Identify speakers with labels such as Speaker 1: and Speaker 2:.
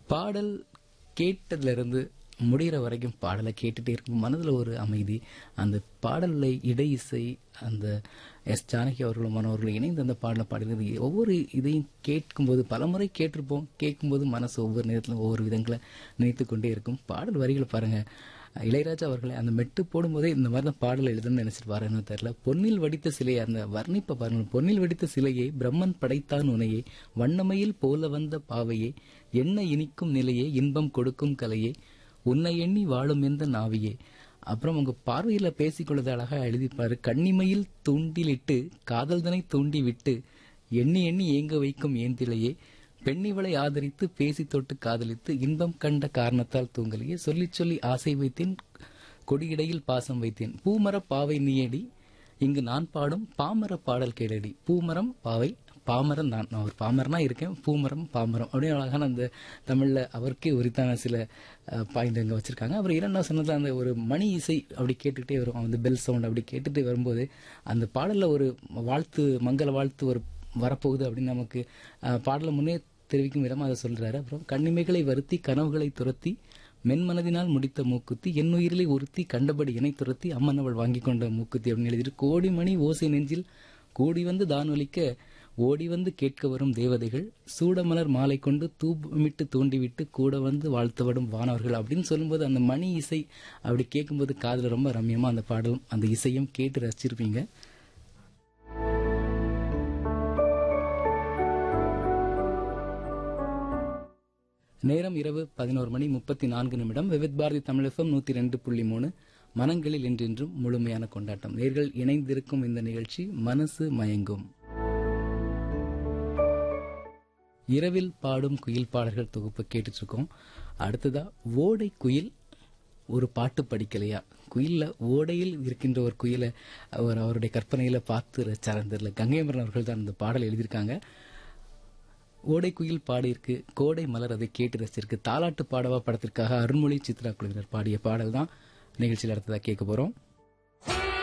Speaker 1: பாடல் கேட்டதுல இருந்து முடிகிற வரைக்கும் பாடலை கேட்டுட்டே இருக்கும் மனதில் ஒரு அமைதி அந்த பாடலை இடை இசை அந்த எஸ் ஜானகி அவர்களும் மனோர்களும் இணைந்து அந்த பாடலை பாடினது ஒவ்வொரு இதையும் கேட்கும்போது பலமுறை கேட்டிருப்போம் கேட்கும்போது மனசு ஒவ்வொரு நேரத்திலும் ஒவ்வொரு விதங்களை நினைத்து கொண்டே இருக்கும் பாடல் வரிகளை பாருங்க இளையராஜா அவர்களை அந்த மெட்டு போடும்போதே இந்த மாதிரி தான் பாடல் எழுதணும்னு நினைச்சிட்டு பாருன்னு தெரியல பொன்னில் வடித்த சிலையை அந்த வர்ணிப்ப பாருங்க பொன்னில் வடித்த சிலையை பிரம்மன் படைத்தான் உனையே வண்ணமையில் போல வந்த பாவையே என்ன இனிக்கும் நிலையே இன்பம் கொடுக்கும் கலையே உன்னை எண்ணி வாழும் எந்த நாவியே அப்புறம் உங்க பார்வையில பேசிக்கொள்வது அழகா எழுதிப்பாரு கண்ணிமையில் தூண்டிலிட்டு காதல்தனை தூண்டி விட்டு எண்ணி எண்ணி ஏங்க வைக்கும் ஏந்திலையே பெண்ணிவளை ஆதரித்து பேசி தொட்டு காதலித்து இன்பம் கண்ட காரணத்தால் தூங்கலையே சொல்லி சொல்லி ஆசை வைத்தேன் கொடியிடையில் பாசம் வைத்தேன் பூமர பாவை நீயடி இங்கு நான் பாடும் பாமர பாடல் கேளடி பூமரம் பாவை பாமரம் நான் நான் ஒரு பாமரனா இருக்கேன் பூமரம் பாமரம் அப்படின்னு அழகான அந்த தமிழ்ல அவருக்கே உரித்தான சில பாயிண்ட் அங்க வச்சிருக்காங்க அப்புறம் இரண்டாவது சொன்னதுல அந்த ஒரு மணி இசை அப்படி கேட்டுக்கிட்டே வரும் அந்த பெல் சவுண்ட் அப்படி கேட்டுட்டு வரும்போது அந்த பாடல்ல ஒரு வாழ்த்து மங்கள வாழ்த்து ஒரு வரப்போகுது அப்படின்னு நமக்கு அஹ், பாடல முன்னே தெரிவிக்கும் விதமா அதை சொல்றாரு அப்புறம் கண்ணிமைகளை வருத்தி கனவுகளை துரத்தி மென்மனதினால் முடித்த மூக்குத்தி என் உயிரிலே ஒருத்தி கண்டபடி இணை துரத்தி அம்மன் அவள் வாங்கி கொண்ட மூக்குத்தி அப்படின்னு எழுதிட்டு கோடி மணி ஓசை நெஞ்சில் கூடி வந்து தான் ஒலிக்க ஓடி வந்து கேட்க வரும் தேவதைகள் சூடமலர் மாலை கொண்டு தூபமிட்டு தூண்டிவிட்டு கூட வந்து வாழ்த்தப்படும் வானவர்கள் அப்படின்னு சொல்லும்போது அந்த மணி இசை அப்படி கேட்கும்போது காதுல ரொம்ப ரம்யமா அந்த பாடலும் அந்த இசையும் கேட்டு ரசிச்சிருப்பீங்க நேரம் இரவு பதினோரு மணி முப்பத்தி நான்கு நிமிடம் விவித் பாரதி தமிழகம் நூத்தி ரெண்டு புள்ளி மூணு மனங்களில் என்றென்றும் முழுமையான கொண்டாட்டம் நேர்கள் இணைந்திருக்கும் இந்த நிகழ்ச்சி மனசு மயங்கும் இரவில் பாடும் குயில் பாடல்கள் தொகுப்பு கேட்டுட்டு இருக்கோம் அடுத்ததா ஓடை குயில் ஒரு பாட்டு படிக்கலையா குயில்ல ஓடையில் இருக்கின்ற ஒரு குயிலை அவர் அவருடைய கற்பனையில பார்த்து ரசிச்சார் தெரியல கங்கைமரன் அவர்கள் தான் இந்த பாடல் எழுதியிருக்காங்க ஓடை குயில் பாடியிருக்கு கோடை மலர் அதை கேட்டு ரசிச்சிருக்கு தாலாட்டு பாடவா படத்திற்காக அருண்மொழி சித்ரா குழுவினர் பாடிய பாடல் தான் நிகழ்ச்சியில் அடுத்ததா கேட்க போறோம்